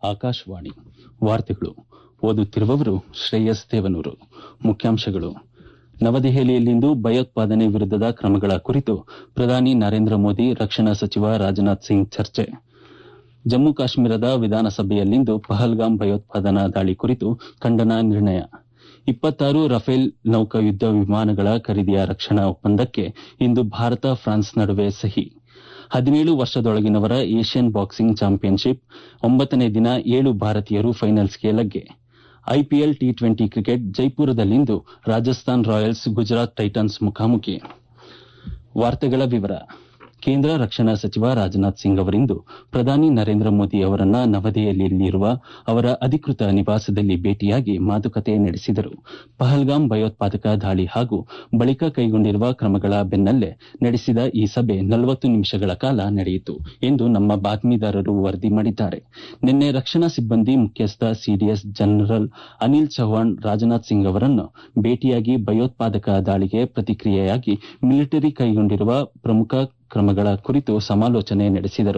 ಆಕಾಶವಾಣಿ ವಾರ್ತೆಗಳು ಓದುತ್ತಿರುವವರು ಶ್ರೇಯಸ್ ದೇವನೂರು ಮುಖ್ಯಾಂಶಗಳು ನವದೆಹಲಿಯಲ್ಲಿಂದು ಭಯೋತ್ಪಾದನೆ ವಿರುದ್ದದ ಕ್ರಮಗಳ ಕುರಿತು ಪ್ರಧಾನಿ ನರೇಂದ್ರ ಮೋದಿ ರಕ್ಷಣಾ ಸಚಿವ ರಾಜನಾಥ್ ಸಿಂಗ್ ಚರ್ಚೆ ಜಮ್ಮು ಕಾಶ್ಮೀರದ ವಿಧಾನಸಭೆಯಲ್ಲಿಂದು ಪಹಲ್ಗಾಮ್ ಭಯೋತ್ಪಾದನಾ ದಾಳಿ ಕುರಿತು ಖಂಡನಾ ನಿರ್ಣಯ ಇಪ್ಪತ್ತಾರು ರಫೇಲ್ ನೌಕಾಯುದ್ದ ವಿಮಾನಗಳ ಖರೀದಿಯ ರಕ್ಷಣಾ ಒಪ್ಪಂದಕ್ಕೆ ಇಂದು ಭಾರತ ಫ್ರಾನ್ಸ್ ನಡುವೆ ಸಹಿ ಹದಿನೇಳು ವರ್ಷದೊಳಗಿನವರ ಏಷ್ಯನ್ ಬಾಕ್ಸಿಂಗ್ ಚಾಂಪಿಯನ್ಶಿಪ್ ಒಂಬತ್ತನೇ ದಿನ ಏಳು ಭಾರತೀಯರು ಫೈನಲ್ಸ್ಗೆ ಲಗ್ಗೆ ಐಪಿಎಲ್ ಟಿ ಟ್ವೆಂಟಿ ಕ್ರಿಕೆಟ್ ಜೈಪುರದಲ್ಲಿಂದು ರಾಜಸ್ಥಾನ್ ರಾಯಲ್ಸ್ ಗುಜರಾತ್ ಟೈಟನ್ಸ್ ಮುಖಾಮುಖಿ ಕೇಂದ್ರ ರಕ್ಷಣಾ ಸಚಿವ ರಾಜನಾಥ್ ಸಿಂಗ್ ಅವರಿಂದು ಪ್ರಧಾನಿ ನರೇಂದ್ರ ಮೋದಿ ಅವರನ್ನ ನವದೆಹಲಿಯಲ್ಲಿರುವ ಅವರ ಅಧಿಕೃತ ನಿವಾಸದಲ್ಲಿ ಭೇಟಿಯಾಗಿ ಮಾತುಕತೆ ನಡೆಸಿದರು ಪಹಲ್ಗಾಮ್ ಭಯೋತ್ಪಾದಕ ದಾಳಿ ಹಾಗೂ ಬಳಿಕ ಕೈಗೊಂಡಿರುವ ಕ್ರಮಗಳ ಬೆನ್ನಲ್ಲೇ ನಡೆಸಿದ ಈ ಸಭೆ ನಲವತ್ತು ನಿಮಿಷಗಳ ಕಾಲ ನಡೆಯಿತು ಎಂದು ನಮ್ಮ ಬಾತ್ಮೀದಾರರು ವರದಿ ಮಾಡಿದ್ದಾರೆ ನಿನ್ನೆ ರಕ್ಷಣಾ ಸಿಬ್ಬಂದಿ ಮುಖ್ಯಸ್ಥ ಸಿಡಿಎಸ್ ಜನರಲ್ ಅನಿಲ್ ಚೌಹಾಣ್ ರಾಜನಾಥ್ ಸಿಂಗ್ ಅವರನ್ನು ಭೇಟಿಯಾಗಿ ಭಯೋತ್ಪಾದಕ ದಾಳಿಗೆ ಪ್ರತಿಕ್ರಿಯೆಯಾಗಿ ಮಿಲಿಟರಿ ಕೈಗೊಂಡಿರುವ ಪ್ರಮುಖ ಕ್ರಮಗಳ ಕುರಿತು ಸಮಾಲೋಚನೆ ನಡೆಸಿದರು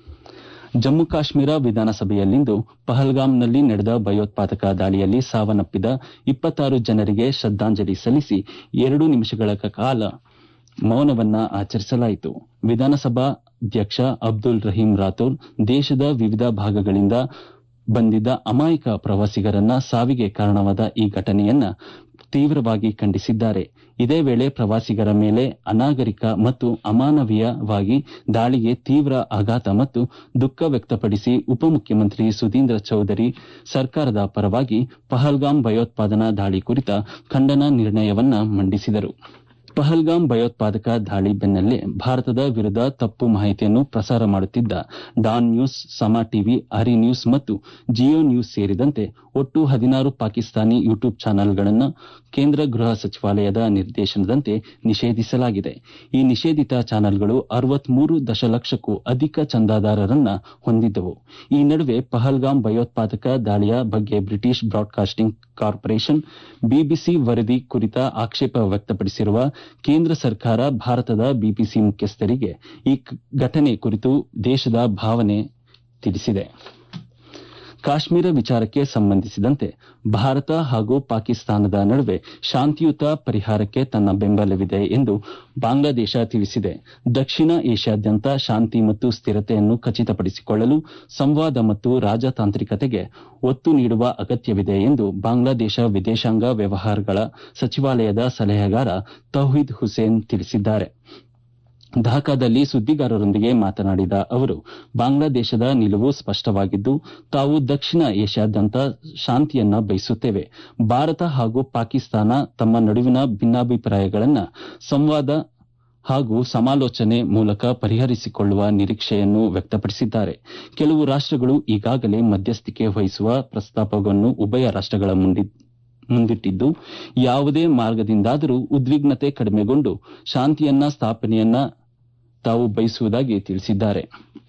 ಜಮ್ಮು ಕಾಶ್ಮೀರ ವಿಧಾನಸಭೆಯಲ್ಲಿಂದು ಪಹಲ್ಗಾಮ್ನಲ್ಲಿ ನಡೆದ ಭಯೋತ್ಪಾದಕ ದಾಳಿಯಲ್ಲಿ ಸಾವನ್ನಪ್ಪಿದ ಇಪ್ಪತ್ತಾರು ಜನರಿಗೆ ಶ್ರದ್ದಾಂಜಲಿ ಸಲ್ಲಿಸಿ ಎರಡು ನಿಮಿಷಗಳ ಕಾಲ ಮೌನವನ್ನ ಆಚರಿಸಲಾಯಿತು ವಿಧಾನಸಭಾಧ್ಯಕ್ಷ ಅಬ್ದುಲ್ ರಹೀಂ ರಾಥೋರ್ ದೇಶದ ವಿವಿಧ ಭಾಗಗಳಿಂದ ಬಂದಿದ್ದ ಅಮಾಯಕ ಪ್ರವಾಸಿಗರನ್ನ ಸಾವಿಗೆ ಕಾರಣವಾದ ಈ ಘಟನೆಯನ್ನ ತೀವ್ರವಾಗಿ ಖಂಡಿಸಿದ್ದಾರೆ ಇದೇ ವೇಳೆ ಪ್ರವಾಸಿಗರ ಮೇಲೆ ಅನಾಗರಿಕ ಮತ್ತು ಅಮಾನವೀಯವಾಗಿ ದಾಳಿಗೆ ತೀವ್ರ ಆಘಾತ ಮತ್ತು ದುಃಖ ವ್ಯಕ್ತಪಡಿಸಿ ಉಪಮುಖ್ಯಮಂತ್ರಿ ಸುಧೀಂದ್ರ ಚೌಧರಿ ಸರ್ಕಾರದ ಪರವಾಗಿ ಪಹಲ್ಗಾಮ್ ಭಯೋತ್ಪಾದನಾ ದಾಳಿ ಕುರಿತ ಖಂಡನಾ ನಿರ್ಣಯವನ್ನ ಮಂಡಿಸಿದರು ಪಹಲ್ಗಾಮ್ ಭಯೋತ್ಪಾದಕ ದಾಳಿ ಬೆನ್ನಲ್ಲೇ ಭಾರತದ ವಿರುದ್ದ ತಪ್ಪು ಮಾಹಿತಿಯನ್ನು ಪ್ರಸಾರ ಮಾಡುತ್ತಿದ್ದ ಡಾನ್ ನ್ಯೂಸ್ ಸಮಾ ಟಿವಿ ಹರಿ ನ್ಯೂಸ್ ಮತ್ತು ಜಿಯೋ ನ್ಯೂಸ್ ಸೇರಿದಂತೆ ಒಟ್ಟು ಹದಿನಾರು ಪಾಕಿಸ್ತಾನಿ ಯೂಟ್ಯೂಬ್ ಚಾನೆಲ್ಗಳನ್ನು ಕೇಂದ್ರ ಗೃಹ ಸಚಿವಾಲಯದ ನಿರ್ದೇಶನದಂತೆ ನಿಷೇಧಿಸಲಾಗಿದೆ ಈ ನಿಷೇಧಿತ ಚಾನೆಲ್ಗಳು ಅರವತ್ಮೂರು ದಶಲಕ್ಷಕ್ಕೂ ಅಧಿಕ ಚಂದಾದಾರರನ್ನ ಹೊಂದಿದ್ದವು ಈ ನಡುವೆ ಪಹಲ್ಗಾಮ್ ಭಯೋತ್ಪಾದಕ ದಾಳಿಯ ಬಗ್ಗೆ ಬ್ರಿಟಿಷ್ ಬ್ರಾಡ್ಕಾಸ್ಟಿಂಗ್ ಕಾರ್ಪೊರೇಷನ್ ಬಿಬಿಸಿ ವರದಿ ಕುರಿತ ಆಕ್ಷೇಪ ವ್ಯಕ್ತಪಡಿಸಿರುವ ಕೇಂದ್ರ ಸರ್ಕಾರ ಭಾರತದ ಬಿಬಿಸಿ ಮುಖ್ಯಸ್ಥರಿಗೆ ಈ ಘಟನೆ ಕುರಿತು ದೇಶದ ಭಾವನೆ ತಿಳಿಸಿದೆ ಕಾಶ್ಮೀರ ವಿಚಾರಕ್ಕೆ ಸಂಬಂಧಿಸಿದಂತೆ ಭಾರತ ಹಾಗೂ ಪಾಕಿಸ್ತಾನದ ನಡುವೆ ಶಾಂತಿಯುತ ಪರಿಹಾರಕ್ಕೆ ತನ್ನ ಬೆಂಬಲವಿದೆ ಎಂದು ಬಾಂಗ್ಲಾದೇಶ ತಿಳಿಸಿದೆ ದಕ್ಷಿಣ ಏಷ್ಯಾದ್ಯಂತ ಶಾಂತಿ ಮತ್ತು ಸ್ಥಿರತೆಯನ್ನು ಖಚಿತಪಡಿಸಿಕೊಳ್ಳಲು ಸಂವಾದ ಮತ್ತು ರಾಜತಾಂತ್ರಿಕತೆಗೆ ಒತ್ತು ನೀಡುವ ಅಗತ್ಯವಿದೆ ಎಂದು ಬಾಂಗ್ಲಾದೇಶ ವಿದೇಶಾಂಗ ವ್ಯವಹಾರಗಳ ಸಚಿವಾಲಯದ ಸಲಹೆಗಾರ ತೌಹಿದ್ ಹುಸೇನ್ ತಿಳಿಸಿದ್ದಾರೆ ಢಾಕಾದಲ್ಲಿ ಸುದ್ದಿಗಾರರೊಂದಿಗೆ ಮಾತನಾಡಿದ ಅವರು ಬಾಂಗ್ಲಾದೇಶದ ನಿಲುವು ಸ್ಪಷ್ಟವಾಗಿದ್ದು ತಾವು ದಕ್ಷಿಣ ಏಷ್ಯಾದ್ಯಂತ ಶಾಂತಿಯನ್ನ ಬಯಸುತ್ತೇವೆ ಭಾರತ ಹಾಗೂ ಪಾಕಿಸ್ತಾನ ತಮ್ಮ ನಡುವಿನ ಭಿನ್ನಾಭಿಪ್ರಾಯಗಳನ್ನು ಸಂವಾದ ಹಾಗೂ ಸಮಾಲೋಚನೆ ಮೂಲಕ ಪರಿಹರಿಸಿಕೊಳ್ಳುವ ನಿರೀಕ್ಷೆಯನ್ನು ವ್ಯಕ್ತಪಡಿಸಿದ್ದಾರೆ ಕೆಲವು ರಾಷ್ಟಗಳು ಈಗಾಗಲೇ ಮಧ್ಯಸ್ಥಿಕೆ ವಹಿಸುವ ಪ್ರಸ್ತಾಪವನ್ನು ಉಭಯ ರಾಷ್ಟಗಳ ಮುಂದಿಟ್ಟಿದ್ದು ಯಾವುದೇ ಮಾರ್ಗದಿಂದಾದರೂ ಉದ್ವಿಗ್ನತೆ ಕಡಿಮೆಗೊಂಡು ಶಾಂತಿಯನ್ನ ಸ್ಥಾಪನೆಯನ್ನ ತಾವು ಬಯಸುವುದಾಗಿ ತಿಳಿಸಿದ್ದಾರೆ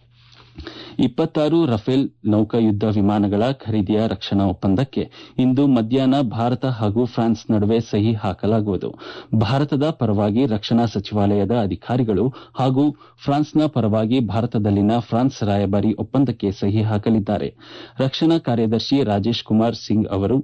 ಇಪ್ಪತ್ತಾರು ರಫೇಲ್ ನೌಕಾಯುದ್ದ ವಿಮಾನಗಳ ಖರೀದಿಯ ರಕ್ಷಣಾ ಒಪ್ಪಂದಕ್ಕೆ ಇಂದು ಮಧ್ಯಾಹ್ನ ಭಾರತ ಹಾಗೂ ಫ್ರಾನ್ಸ್ ನಡುವೆ ಸಹಿ ಹಾಕಲಾಗುವುದು ಭಾರತದ ಪರವಾಗಿ ರಕ್ಷಣಾ ಸಚಿವಾಲಯದ ಅಧಿಕಾರಿಗಳು ಹಾಗೂ ಫ್ರಾನ್ಸ್ನ ಪರವಾಗಿ ಭಾರತದಲ್ಲಿನ ಫ್ರಾನ್ಸ್ ರಾಯಭಾರಿ ಒಪ್ಪಂದಕ್ಕೆ ಸಹಿ ಹಾಕಲಿದ್ದಾರೆ ರಕ್ಷಣಾ ಕಾರ್ಯದರ್ಶಿ ರಾಜೇಶ್ ಕುಮಾರ್ ಸಿಂಗ್ ಅವರು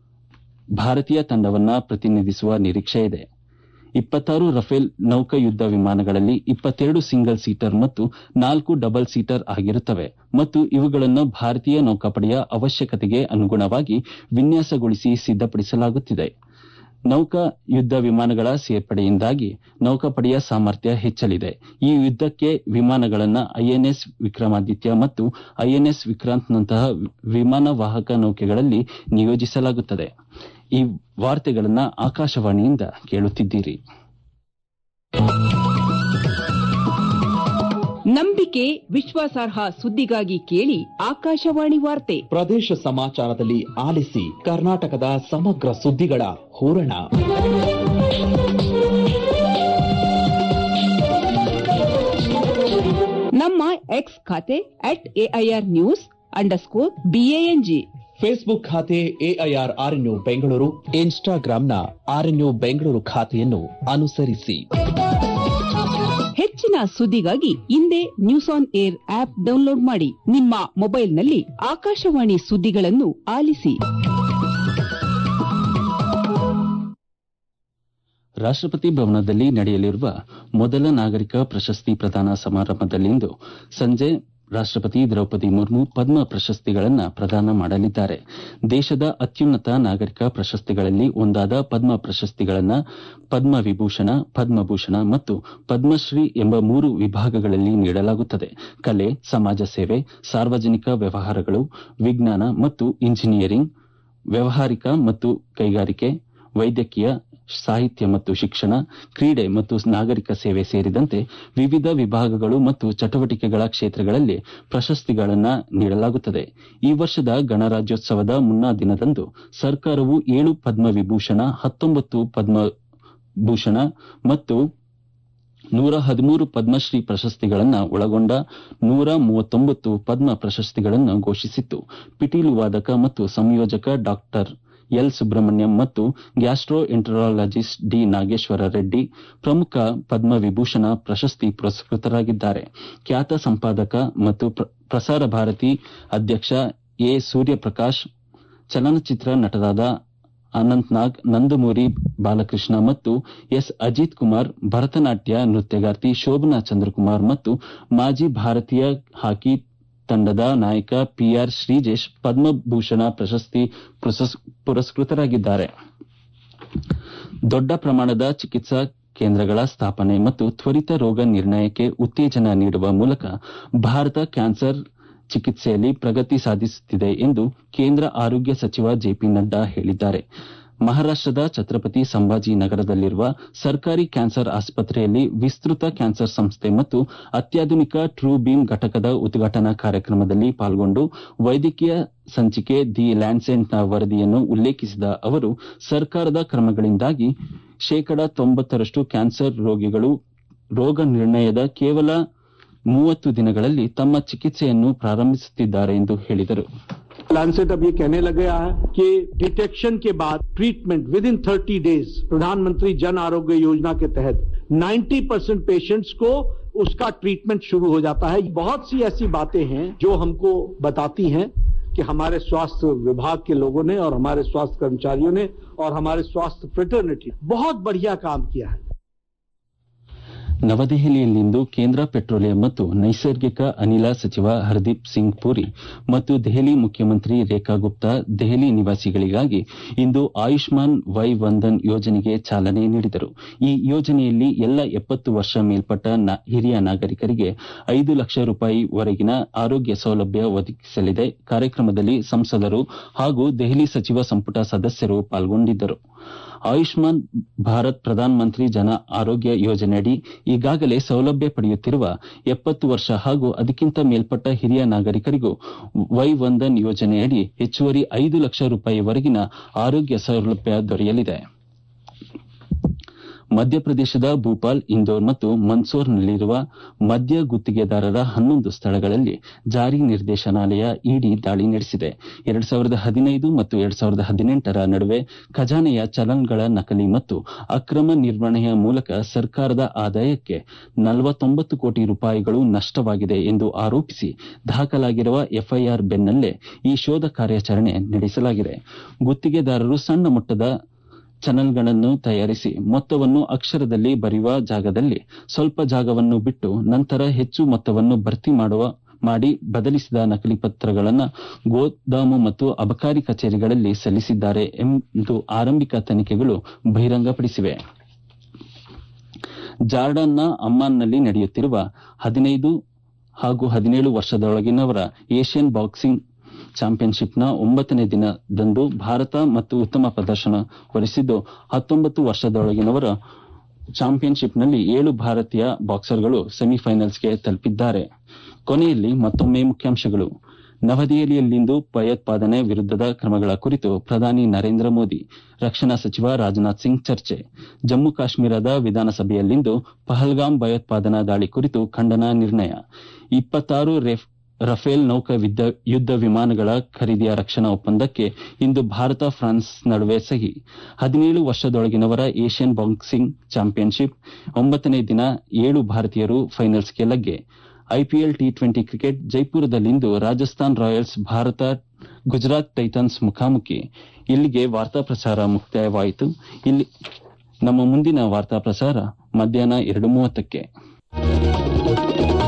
ಭಾರತೀಯ ತಂಡವನ್ನ ಪ್ರತಿನಿಧಿಸುವ ನಿರೀಕ್ಷೆಯಿದೆ ಇಪ್ಪತ್ತಾರು ರಫೇಲ್ ನೌಕಾಯುದ್ದ ವಿಮಾನಗಳಲ್ಲಿ ಇಪ್ಪತ್ತೆರಡು ಸಿಂಗಲ್ ಸೀಟರ್ ಮತ್ತು ನಾಲ್ಕು ಡಬಲ್ ಸೀಟರ್ ಆಗಿರುತ್ತವೆ ಮತ್ತು ಇವುಗಳನ್ನು ಭಾರತೀಯ ನೌಕಾಪಡೆಯ ಅವಶ್ಯಕತೆಗೆ ಅನುಗುಣವಾಗಿ ವಿನ್ಯಾಸಗೊಳಿಸಿ ಸಿದ್ದಪಡಿಸಲಾಗುತ್ತಿದೆ ನೌಕಾ ಯುದ್ದ ವಿಮಾನಗಳ ಸೇರ್ಪಡೆಯಿಂದಾಗಿ ನೌಕಾಪಡೆಯ ಸಾಮರ್ಥ್ಯ ಹೆಚ್ಚಲಿದೆ ಈ ಯುದ್ದಕ್ಕೆ ವಿಮಾನಗಳನ್ನು ಐಎನ್ಎಸ್ ವಿಕ್ರಮಾದಿತ್ಯ ಮತ್ತು ಐಎನ್ಎಸ್ ವಿಕ್ರಾಂತ್ನಂತಹ ವಿಮಾನ ವಾಹಕ ನೌಕೆಗಳಲ್ಲಿ ನಿಯೋಜಿಸಲಾಗುತ್ತದೆ ಈ ವಾರ್ತೆಗಳನ್ನು ಆಕಾಶವಾಣಿಯಿಂದ ಕೇಳುತ್ತಿದ್ದೀರಿ ನಂಬಿಕೆ ವಿಶ್ವಾಸಾರ್ಹ ಸುದ್ದಿಗಾಗಿ ಕೇಳಿ ಆಕಾಶವಾಣಿ ವಾರ್ತೆ ಪ್ರದೇಶ ಸಮಾಚಾರದಲ್ಲಿ ಆಲಿಸಿ ಕರ್ನಾಟಕದ ಸಮಗ್ರ ಸುದ್ದಿಗಳ ಹೂರಣ ನಮ್ಮ ಎಕ್ಸ್ ಖಾತೆ at AIR news underscore BANG Facebook ಖಾತೆ ಎಐಆರ್ ಆರ್ಎನ್ಯು ಬೆಂಗಳೂರು ಇನ್ಸ್ಟಾಗ್ರಾಂನ ಆರ್ಎನ್ಯು ಬೆಂಗಳೂರು ಖಾತೆಯನ್ನು ಅನುಸರಿಸಿ ಹೆಚ್ಚಿನ ಸುದ್ದಿಗಾಗಿ ಹಿಂದೆ news on air app download ಮಾಡಿ ನಿಮ್ಮ ಮೊಬೈಲ್ನಲ್ಲಿ ಆಕಾಶವಾಣಿ ಸುದ್ದಿಗಳನ್ನು ಆಲಿಸಿ ರಾಷ್ಟ್ರಪತಿ ಭವನದಲ್ಲಿ ನಡೆಯಲಿರುವ ಮೊದಲ ನಾಗರಿಕ ಪ್ರಶಸ್ತಿ ಪ್ರದಾನ ಸಮಾರಂಭದಲ್ಲಿಂದು ಸಂಜೆ ರಾಷ್ಟ್ರಪತಿ ದ್ರೌಪದಿ ಮುರ್ಮು ಪದ್ಮ ಪ್ರಶಸ್ತಿಗಳನ್ನು ಪ್ರದಾನ ಮಾಡಲಿದ್ದಾರೆ ದೇಶದ ಅತ್ಯುನ್ನತ ನಾಗರಿಕ ಪ್ರಶಸ್ತಿಗಳಲ್ಲಿ ಒಂದಾದ ಪದ್ಮ ಪ್ರಶಸ್ತಿಗಳನ್ನು ಪದ್ಮ ವಿಭೂಷಣ ಪದ್ಮಭೂಷಣ ಮತ್ತು ಪದ್ಮಶ್ರೀ ಎಂಬ ಮೂರು ವಿಭಾಗಗಳಲ್ಲಿ ನೀಡಲಾಗುತ್ತದೆ ಕಲೆ ಸಮಾಜ ಸೇವೆ ಸಾರ್ವಜನಿಕ ವ್ಯವಹಾರಗಳು ವಿಜ್ಞಾನ ಮತ್ತು ಇಂಜಿನಿಯರಿಂಗ್ ವ್ಯವಹಾರಿಕ ಮತ್ತು ಕೈಗಾರಿಕೆ ವೈದ್ಯಕೀಯ ಸಾಹಿತ್ಯ ಮತ್ತು ಶಿಕ್ಷಣ ಕ್ರೀಡೆ ಮತ್ತು ನಾಗರಿಕ ಸೇವೆ ಸೇರಿದಂತೆ ವಿವಿಧ ವಿಭಾಗಗಳು ಮತ್ತು ಚಟುವಟಿಕೆಗಳ ಕ್ಷೇತ್ರಗಳಲ್ಲಿ ಪ್ರಶಸ್ತಿಗಳನ್ನು ನೀಡಲಾಗುತ್ತದೆ ಈ ವರ್ಷದ ಗಣರಾಜ್ಯೋತ್ಸವದ ಮುನ್ನಾ ದಿನದಂದು ಸರ್ಕಾರವು ಏಳು ಪದ್ಮವಿಭೂಷಣ ಹತ್ತೊಂಬತ್ತು ಪದ್ಮಭೂಷಣ ಮತ್ತು ನೂರ ಹದಿಮೂರು ಪದ್ಮಶ್ರೀ ಪ್ರಶಸ್ತಿಗಳನ್ನು ಒಳಗೊಂಡ ನೂರ ಮೂವತ್ತೊಂಬತ್ತು ಪದ್ಮ ಪ್ರಶಸ್ತಿಗಳನ್ನು ಘೋಷಿಸಿತ್ತು ಪಿಟೀಲು ವಾದಕ ಮತ್ತು ಸಂಯೋಜಕ ಡಾಕ್ಟರ್ ಎಲ್ ಸುಬ್ರಹ್ಮಣ್ಯಂ ಮತ್ತು gastroenterologist D Nageshwar Reddy ಪ್ರಮುಖ ಪದ್ಮವಿಭೂಷಣ ಪ್ರಶಸ್ತಿ ಪುರಸ್ಕೃತರಾಗಿದ್ದಾರೆ ಖ್ಯಾತ ಸಂಪಾದಕ ಮತ್ತು ಪ್ರಸಾರ ಭಾರತಿ ಅಧ್ಯಕ್ಷ ಎ ಸೂರ್ಯಪ್ರಕಾಶ್ ಚಲನಚಿತ್ರ ನಟರಾದ ಅನಂತ್ ನಾಗ್ ನಂದಮೂರಿ ಬಾಲಕೃಷ್ಣ ಮತ್ತು ಎಸ್ ಅಜಿತ್ ಕುಮಾರ್ ಭರತನಾಟ್ಯ ನೃತ್ಯಗಾರ್ತಿ ಶೋಭನಾ ಚಂದ್ರಕುಮಾರ್ ಮತ್ತು ಮಾಜಿ ಭಾರತೀಯ ಹಾಕಿ ತಂಡದ ನಾಯಕ ಪಿಆರ್ ಶ್ರೀಜೇಶ್ ಪದ್ಮಭೂಷಣ ಪ್ರಶಸ್ತಿ ಪುರಸ್ಕೃತರಾಗಿದ್ದಾರೆ ದೊಡ್ಡ ಪ್ರಮಾಣದ ಚಿಕಿತ್ಸಾ ಕೇಂದ್ರಗಳ ಸ್ಥಾಪನೆ ಮತ್ತು ತ್ವರಿತ ರೋಗ ನಿರ್ಣಯಕ್ಕೆ ಉತ್ತೇಜನ ನೀಡುವ ಮೂಲಕ ಭಾರತ ಕ್ಯಾನ್ಸರ್ ಚಿಕಿತ್ಸೆಯಲ್ಲಿ ಪ್ರಗತಿ ಸಾಧಿಸುತ್ತಿದೆ ಎಂದು ಕೇಂದ್ರ ಆರೋಗ್ಯ ಸಚಿವ ಜೆಪಿ ನಡ್ಡಾ ಹೇಳಿದ್ದಾರೆ ಮಹಾರಾಷ್ಟದ ಛತ್ರಪತಿ ಸಂಭಾಜಿ ನಗರದಲ್ಲಿರುವ ಸರ್ಕಾರಿ ಕ್ಯಾನ್ಸರ್ ಆಸ್ಪತ್ರೆಯಲ್ಲಿ ವಿಸ್ತೃತ ಕ್ಯಾನ್ಸರ್ ಸಂಸ್ಥೆ ಮತ್ತು ಅತ್ಯಾಧುನಿಕ ಟ್ರೂ ಬೀಮ್ ಘಟಕದ ಉದ್ಘಾಟನಾ ಕಾರ್ಯಕ್ರಮದಲ್ಲಿ ಪಾಲ್ಗೊಂಡು ವೈದ್ಯಕೀಯ ಸಂಚಿಕೆ ದಿ ಲ್ಯಾನ್ಸೆಂಟ್ನ ವರದಿಯನ್ನು ಉಲ್ಲೇಖಿಸಿದ ಅವರು ಸರ್ಕಾರದ ಕ್ರಮಗಳಿಂದಾಗಿ ಶೇಕಡ ತೊಂಬತ್ತರಷ್ಟು ಕ್ಯಾನ್ಸರ್ ರೋಗಿಗಳು ರೋಗ ನಿರ್ಣಯದ ಕೇವಲ ಮೂವತ್ತು ದಿನಗಳಲ್ಲಿ ತಮ್ಮ ಚಿಕಿತ್ಸೆಯನ್ನು ಪ್ರಾರಂಭಿಸುತ್ತಿದ್ದಾರೆ ಎಂದು ಹೇಳಿದರು लैंसेट अब ये कहने लग गया है कि डिटेक्शन के बाद treatment within thirty days Pradhan Mantri Jan आरोग्य योजना के तहत 90 परसेंट पेशेंट्स को उसका ट्रीटमेंट शुरू हो जाता है बहुत सी ऐसी बातें हैं जो हमको बताती हैं कि हमारे स्वास्थ्य विभाग के लोगों ने और हमारे स्वास्थ्य कर्मचारियों ने और हमारे स्वास्थ्य फ्रेटर्निटी बहुत बढ़िया काम किया है ನವದೆಹಲಿಯಲ್ಲಿಂದು ಕೇಂದ್ರ ಪೆಟ್ರೋಲಿಯಂ ಮತ್ತು ನೈಸರ್ಗಿಕ ಅನಿಲ ಸಚಿವ ಹರ್ದೀಪ್ ಸಿಂಗ್ ಪುರಿ ಮತ್ತು ದೆಹಲಿ ಮುಖ್ಯಮಂತ್ರಿ ರೇಖಾ ಗುಪ್ತಾ ದೆಹಲಿ ನಿವಾಸಿಗಳಿಗಾಗಿ ಇಂದು ಆಯುಷ್ಮಾನ್ ವೈ ವಂದನ್ ಯೋಜನೆಗೆ ಚಾಲನೆ ನೀಡಿದರು ಈ ಯೋಜನೆಯಲ್ಲಿ ಎಲ್ಲ ಎಪ್ಪತ್ತು ವರ್ಷ ಮೇಲ್ಪಟ್ಟ ಹಿರಿಯ ನಾಗರಿಕರಿಗೆ ಐದು ಲಕ್ಷ ರೂಪಾಯಿ ವರೆಗಿನ ಆರೋಗ್ಯ ಸೌಲಭ್ಯ ಒದಗಿಸಲಿದೆ ಕಾರ್ಯಕ್ರಮದಲ್ಲಿ ಸಂಸದರು ಹಾಗೂ ದೆಹಲಿ ಸಚಿವ ಸಂಪುಟ ಸದಸ್ಯರು ಪಾಲ್ಗೊಂಡಿದ್ದರು ಆಯುಷ್ಮಾನ್ ಭಾರತ್ ಪ್ರಧಾನಮಂತ್ರಿ ಜನ ಆರೋಗ್ಯ ಯೋಜನೆಯಡಿ ಈಗಾಗಲೇ ಸೌಲಭ್ಯ ಪಡೆಯುತ್ತಿರುವ ಎಪ್ಪತ್ತು ವರ್ಷ ಹಾಗೂ ಅದಕ್ಕಿಂತ ಮೇಲ್ಪಟ್ಟ ಹಿರಿಯ ನಾಗರಿಕರಿಗೂ ವೈ ವಂದನ್ ಯೋಜನೆಯಡಿ ಹೆಚ್ಚುವರಿ ಐದು ಲಕ್ಷ ರೂಪಾಯಿವರೆಗಿನ ಆರೋಗ್ಯ ಸೌಲಭ್ಯ ದೊರೆಯಲಿದೆ ಮಧ್ಯಪ್ರದೇಶದ ಭೂಪಾಲ್ ಇಂದೋರ್ ಮತ್ತು ಮನ್ಸೋರ್ನಲ್ಲಿರುವ ಮದ್ಯ ಗುತ್ತಿಗೆದಾರರ ಹನ್ನೊಂದು ಸ್ಥಳಗಳಲ್ಲಿ ಜಾರಿ ನಿರ್ದೇಶನಾಲಯ ಇಡಿ ದಾಳಿ ನಡೆಸಿದೆ ಎರಡ್ ಸಾವಿರದ ಹದಿನೈದು ಮತ್ತು ಎರಡ್ ಸಾವಿರದ ಹದಿನೆಂಟರ ನಡುವೆ ಖಜಾನೆಯ ಚಲನ್ಗಳ ನಕಲಿ ಮತ್ತು ಅಕ್ರಮ ನಿರ್ವಹಣೆಯ ಮೂಲಕ ಸರ್ಕಾರದ ಆದಾಯಕ್ಕೆ ನಲವತ್ತೊಂಬತ್ತು ಕೋಟಿ ರೂಪಾಯಿಗಳು ನಷ್ಟವಾಗಿದೆ ಎಂದು ಆರೋಪಿಸಿ ದಾಖಲಾಗಿರುವ ಎಫ್ಐಆರ್ ಬೆನ್ನಲ್ಲೇ ಈ ಶೋಧ ಕಾರ್ಯಾಚರಣೆ ನಡೆಸಲಾಗಿದೆ ಗುತ್ತಿಗೆದಾರರು ಸಣ್ಣ ಮೊತ್ತದ ಚಾನಲ್ಗಳನ್ನು ತಯಾರಿಸಿ ಮೊತ್ತವನ್ನು ಅಕ್ಷರದಲ್ಲಿ ಬರೆಯುವ ಜಾಗದಲ್ಲಿ ಸ್ವಲ್ಪ ಜಾಗವನ್ನು ಬಿಟ್ಟು ನಂತರ ಹೆಚ್ಚು ಮೊತ್ತವನ್ನು ಭರ್ತಿ ಮಾಡುವ ಮಾಡಿ ಬದಲಿಸಿದ ನಕಲಿ ಪತ್ರಗಳನ್ನು ಗೋದಾಮು ಮತ್ತು ಅಬಕಾರಿ ಕಚೇರಿಗಳಲ್ಲಿ ಸಲ್ಲಿಸಿದ್ದಾರೆ ಎಂದು ಆರಂಭಿಕ ತನಿಖೆಗಳು ಬಹಿರಂಗಪಡಿಸಿವೆ ಜಾರ್ಡನ್ನ ಅಮ್ಮಾನ್ನಲ್ಲಿ ನಡೆಯುತ್ತಿರುವ ಹದಿನೈದು ಹಾಗೂ ಹದಿನೇಳು ವರ್ಷದೊಳಗಿನವರ ಏಷ್ಯನ್ ಬಾಕ್ಸಿಂಗ್ ಚಾಂಪಿಯನ್ಶಿಪ್ನ ಒಂಬತ್ತನೇ ದಿನದಂದು ಭಾರತ ಮತ್ತು ಉತ್ತಮ ಪ್ರದರ್ಶನ ಹೊರಿಸಿದ್ದು ಹತ್ತೊಂಬತ್ತು ವರ್ಷದೊಳಗಿನವರ ಚಾಂಪಿಯನ್ಶಿಪ್ನಲ್ಲಿ ಏಳು ಭಾರತೀಯ ಬಾಕ್ಸರ್ಗಳು ಸೆಮಿಫೈನಲ್ಸ್ಗೆ ತಲುಪಿದ್ದಾರೆ ಕೊನೆಯಲ್ಲಿ ಮತ್ತೊಮ್ಮೆ ಮುಖ್ಯಾಂಶಗಳು ನವದೆಹಲಿಯಲ್ಲಿಂದು ಭಯೋತ್ಪಾದನೆ ವಿರುದ್ಧದ ಕ್ರಮಗಳ ಕುರಿತು ಪ್ರಧಾನಿ ನರೇಂದ್ರ ಮೋದಿ ರಕ್ಷಣಾ ಸಚಿವ ರಾಜನಾಥ್ ಸಿಂಗ್ ಚರ್ಚೆ ಜಮ್ಮು ಕಾಶ್ಮೀರದ ವಿಧಾನಸಭೆಯಲ್ಲಿಂದು ಪಹಲ್ಗಾಮ್ ಭಯೋತ್ಪಾದನಾ ದಾಳಿ ಕುರಿತು ಖಂಡನಾ ನಿರ್ಣಯ ಇಪ್ಪತ್ತಾರು ರಫೇಲ್ ನೌಕಾ ಯುದ್ಧ ವಿಮಾನಗಳ ಖರೀದಿಯ ರಕ್ಷಣಾ ಒಪ್ಪಂದಕ್ಕೆ ಇಂದು ಭಾರತ ಫ್ರಾನ್ಸ್ ನಡುವೆ ಸಹಿ ಹದಿನೇಳು ವರ್ಷದೊಳಗಿನವರ ಏಷ್ಯನ್ ಬಾಕ್ಸಿಂಗ್ ಚಾಂಪಿಯನ್ಶಿಪ್ ಒಂಬತ್ತನೇ ದಿನ ಏಳು ಭಾರತೀಯರು ಫೈನಲ್ಸ್ಗೆ ಲಗ್ಗೆ ಐಪಿಎಲ್ ಟಿ ಟ್ವೆಂಟಿ ಕ್ರಿಕೆಟ್ ಜೈಪುರದಲ್ಲಿಂದು ರಾಜಸ್ಥಾನ್ ರಾಯಲ್ಸ್ ಭಾರತ ಗುಜರಾತ್ ಟೈಟನ್ಸ್ ಮುಖಾಮುಖಿ ಇಲ್ಲಿಗೆ ವಾರ್ತಾ ಪ್ರಸಾರ ಮುಕ್ತಾಯವಾಯಿತು ಇಲ್ಲಿ ನಮ್ಮ ಮುಂದಿನ ವಾರ್ತಾ ಪ್ರಸಾರ ಮಧ್ಯಾಹ್ನ ಎರಡು ಮೂವತ್ತಕ್ಕೆ